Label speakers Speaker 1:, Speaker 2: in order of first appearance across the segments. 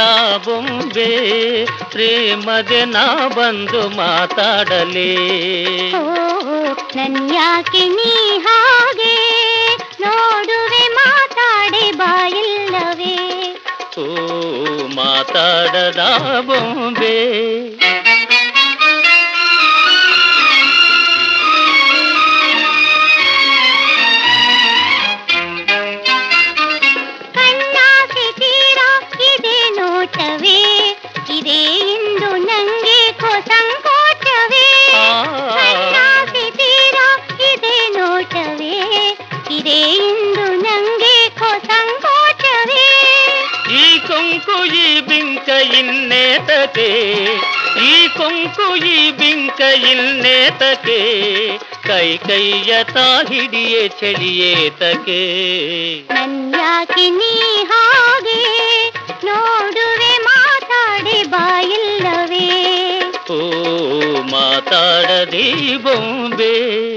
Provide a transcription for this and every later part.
Speaker 1: ಬೊಂಬೆ ಪ್ರೇಮದೆ ನಾ ಬಂದು ಮಾತಾಡಲೇ
Speaker 2: ಓ ನನ್ಯಾಕೆ ನೀ ಹಾಗೆ ನೋಡುವೆ ಮಾತಾಡೆ ಬಾಯಿಲ್ಲವೇ
Speaker 1: ಓ ಮಾತಾಡದ ಬೊಂಬೆ
Speaker 2: ಕಣ್ಣಾಸೆ ತೀರ ಇದೆ ನೋಟವೇ ಇದೆ ಇಂದು ನಂಗೆ ಸಂಕೋಚವೇ
Speaker 1: ಆ.
Speaker 2: ಕಣ್ಣಾಸೆ ತೀರ ಇದೆ ನೋಟವೇ ಇದೆ ಇಂದು ನಂಗೆ ಸಂಕೋಚವೇ
Speaker 1: ಈ ಕೊಂಕು ಈ ಬಿಂಕ ಇನ್ನೇತಕೆ ಈ ಕೊಂಕು ಈ ಬಿಂಕ ಇನ್ನೇತಕೆ ಕೈ ಕೈಯ ತಾ ಹಿಡಿಯೇ ಚಳಿಯೇತಕೆ
Speaker 2: ನನ್ಯಾಕೆ ನೀ ಹಾಗೆ ನೋಡುವೆ ಮಾತಾಡೆ ಬಾಯಿಲ್ಲವೇ
Speaker 1: ಓ ಮಾತಾಡದಿ ಬೊಂಬೆ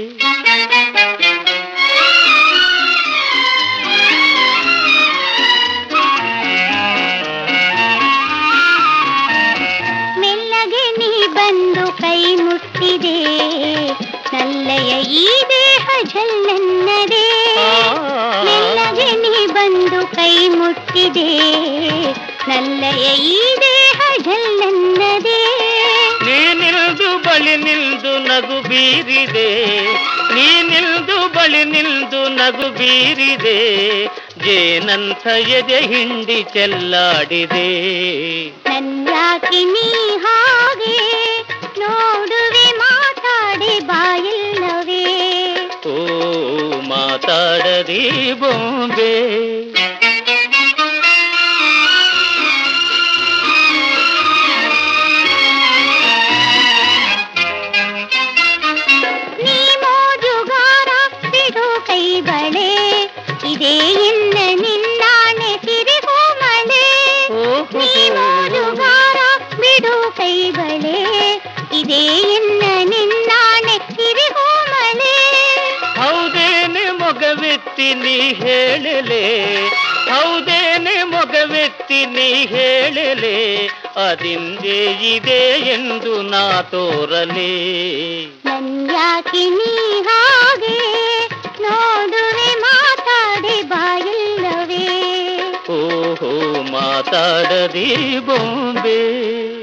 Speaker 2: ಮೆಲ್ಲಗೆ ನೀ ಬಂದು ಕೈ ಮುಟ್ಟಿದೆ ನಲ್ಲೆಯ ಈ ದೇಹ ಜಲ್ಲೆನ್ನದೆ ಮೆಲ್ಲಗೆ ನೀ ಬಂದು ಕೈ ಮುಟ್ಟಿದೆ ನಲ್ಲೆಯ ಈ ದೇಹ ಜಲ್ಲೆನ್ನದೆ
Speaker 1: ನೀ ನಿಲ್ದು ಬಳಿ ನಿಲ್ದು ನಗು ಬೀರಿದೆ ನೀ ನಿಲ್ದು ಬಳಿ ನಿಲ್ದು ನಗು ಬೀರಿದೆ ಜೇನಂಥ ಎದೆ ಹಿಂಡಿ ಚೆಲ್ಲಾಡಿದೆ
Speaker 2: ನನ್ಯಾಕೆ ನೀ ಹಾಗೆ ನೋಡುವೆ ಮಾತಾಡೆ ಬಾಯಿಲ್ಲವೇ
Speaker 1: ಓ ಮಾತಾಡದಿ ಬೊಂಬೆ
Speaker 2: ನೀ ಮೋಜುಗಾರ ಬಿಡು ಕೈ ಬಳೆ ಇದೇ ಇನ್ನ ನಿನ್ನಾಣೆ ಸಿರಿಗೂ ಮಳೆ ನೀ ಮೋಜುಗಾರ ಬಿಡು ಕೈ ಬಳೆ ಇದೇ ಇನ್ನ ನಿನ್ನಾಣೆ ಸಿರಿಗೂ ಮಳೆ
Speaker 1: ಹೌದೇನೆ ಮೊಗವೆತ್ತಿ ನೀ ಹೇಳಲೆ ಹೌದೇನೆ ಮೊಗವೆತ್ತಿ ನೀ ಹೇಳಲೆ ಅದಿಂದೇ ಇದೆ ಎಂದು ನಾ ತೋರಲೇ
Speaker 2: ನನ್ಯಾಕೆ ನೀ ಹಾಗೆ ನೋಡುವೆ ಮಾತಾಡೆ ಬಾಯಿಲ್ಲವೇ
Speaker 1: ಓಹೋ ಮಾತಾಡದಿ ಬೊಂಬೆ